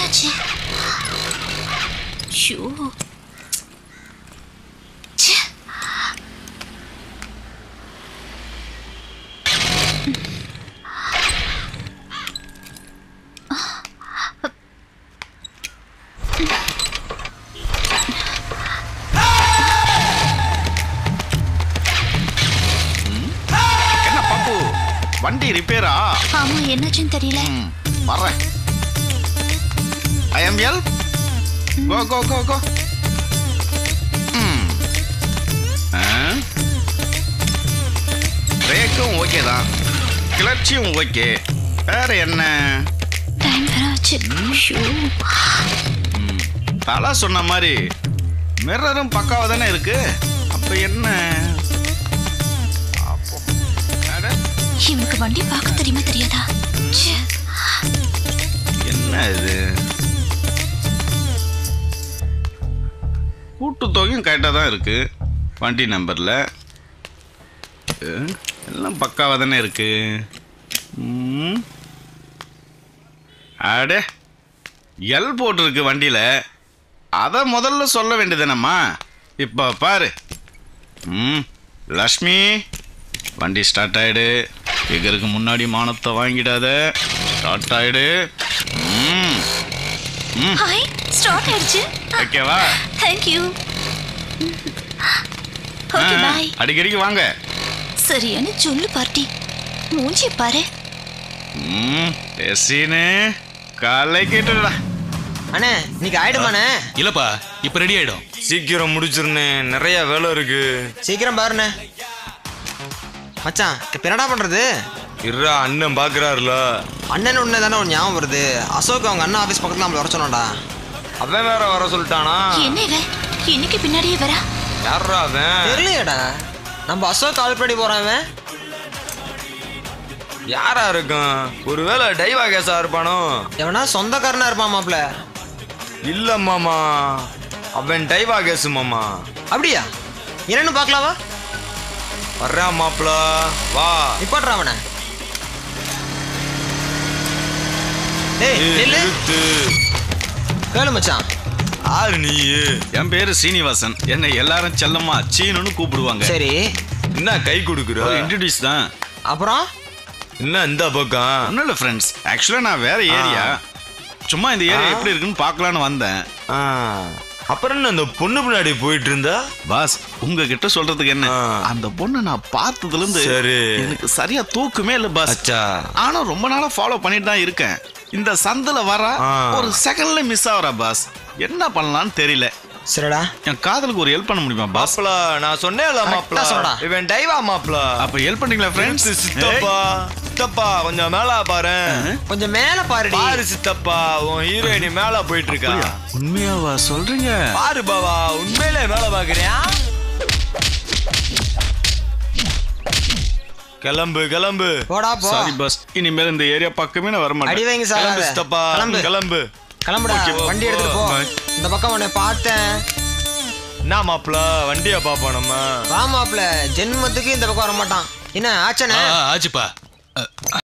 என்னாச்சு ஷோ ச்சே. என்ன பாப்பு வண்டி ரிப்பேரா ஆமா என்னாச்சுன்னு தெரியல ம், வர்றேன் ஐ எம் எல் கோ கோ கோ கோ பிரேக்கும் ஓகே தான் கிளர்ச்சியும் ஓகே வேற என்ன டைம் வேற ஆச்சு ஷோ தலா சொன்ன மாதிரி மிரரும் பக்காவா தானே இருக்கு அப்ப என்ன அப்போ, அட, இவனுக்கு வண்டி பார்க்க தெரியுமா தெரியாதா ச்சே. என்ன இது கூட்டு தொகையும் கரெக்டாக தான் இருக்கு வண்டி நம்பரில் எல்லாம் பக்காவாக தானே இருக்கு ம். அடே எல் போட்டிருக்கு வண்டியில் அதை முதல்ல சொல்ல வேண்டியதுனம்மா இப்போ பாரு ம் லக்ஷ்மி வண்டி ஸ்டார்ட் ஆயிடு எகருக்கு முன்னாடி மானத்தை வாங்கிடாத ஸ்டார்ட் ஆயிடு ம் ஹாய் ஸ்டார்ட் ஆயிடுச்சு ஓகேவா தேங்க் யூ ஓகே ஆ, பாய் அடிக்கடிக்கு வாங்க சரியான சொல்லு பார்ட்டி மூஞ்சி பாரு ம் எஸ்ஸின்னு காலை கேட்டுடா அண்ணே இன்னைக்கு ஆயிடுமாண்ணே இல்லப்பா இப்ப ரெடி ஆயிடும் சீக்கிரம் முடிச்சிருந்தேன் நிறைய வேலை இருக்கு சீக்கிரம் பாருண்ணே மச்சான் இப்போ என்னடா பண்றது இருடா அண்ணன் பாக்குறாருல அண்ணன் ஒன்று தானே ஒரு ஞாபகம் வருது அசோக் அவங்க அண்ணா ஆஃபீஸ் பக்கத்தில் நம்மள வர சொன்னோம்டா அவன் வேற வர சொல்லிட்டானா என்ன இவன் இன்னைக்கு பின்னாடியே வரா யாரா அவன் தெரியலையேடா நம்ம அசோக் கால் பண்ணி போறான் இவன் யாரா இருக்கும் ஒருவேளை டைவா கேஸா இருப்பானோ எவனா சொந்தக்காரனா இருப்பான் மாப்ள இல்ல மாமா அவன் டைவா கேஸ் மாமா அப்படியா என்னன்னு பார்க்கலாவா வர்றான் மாப்ள வா நிப்பாட்றா அவனை டேய் ஏய், நில்லு நிறுத்து. கேளு மச்சான் யாரு நீ என் பேரு சீனிவாசன் என்னை எல்லாரும் செல்லம்மா சீனுன்னு கூப்பிடுவாங்க சரி என்ன கை கொடுக்குற ஒரு இன்ட்ரடியூஸ் தான் அப்புறம் என்ன இந்த பக்கம் ஒன்றும் இல்லை ஃப்ரெண்ட்ஸ் ஆக்சுவலாக நான் வேற ஏரியா சும்மா இந்த ஏரியா எப்படி இருக்குன்னு பார்க்கலான்னு வந்தேன் ஆ, அப்புறம் என்ன அந்த பொண்ணு பின்னாடி போயிட்டு இருந்தா பாஸ் உங்ககிட்ட சொல்றதுக்கு என்ன ஆ. அந்த பொண்ணு நான் பார்த்ததுல இருந்து சரி. எனக்கு சரியா தூக்கமே இல்லை பாஸ் அச்சா ஆனா ரொம்ப நாளா ஃபாலோ பண்ணிட்டு தான் இருக்கேன் இந்த சந்தில வர ஆ. ஒரு செகண்ட்ல மிஸ் ஆகுறா பாஸ் என்ன பண்ணலாம்னு தெரியல சரிடா என் காதலுக்கு ஒரு ஹெல்ப் பண்ண முடியுமா பாஸ் மாப்ள நான் சொன்னேன்ல மாப்ள Correct ஆ சொல்லுடா. இவன் டைவா மாப்ள அப்ப ஹெல்ப் பண்றீங்களா ஃப்ரெண்ட்ஸ் ஃப்ரெண்ட்ஸ் சித்தப்பா சித்தப்பா கொஞ்சம் மேல பாரு கொஞ்சம் மேல பாருடி பாரு சித்தப்பா உன் ஹீரோயினி மேல போயிட்டு இருக்கா உண்மையாவா சொல்றீங்க பாரு பாவா உண்மையிலே வேலை பாக்குறியா கிளம்பு கிளம்பு போடா போ சாரி பாஸ் இனிமேல் இந்த ஏரியா பக்கமே நான் வர அடி மாட்டேன் வைங்க கிளம்பு சார் சித்தப்பா கிளம்பு கிளம்பு கிளம்புடா Okay, போ, வண்டி எடுத்துட்டு போ போ. இந்த பக்கம் உன்னை பார்த்தேன் என்ன மாப்ள வண்டிய பாப்போம் நம்ம வா மாப்ள ஜென்மத்துக்கு இந்த பக்கம் வர மாட்டான் என்ன ஆச்சனே ஆ, ஆச்சுப்பா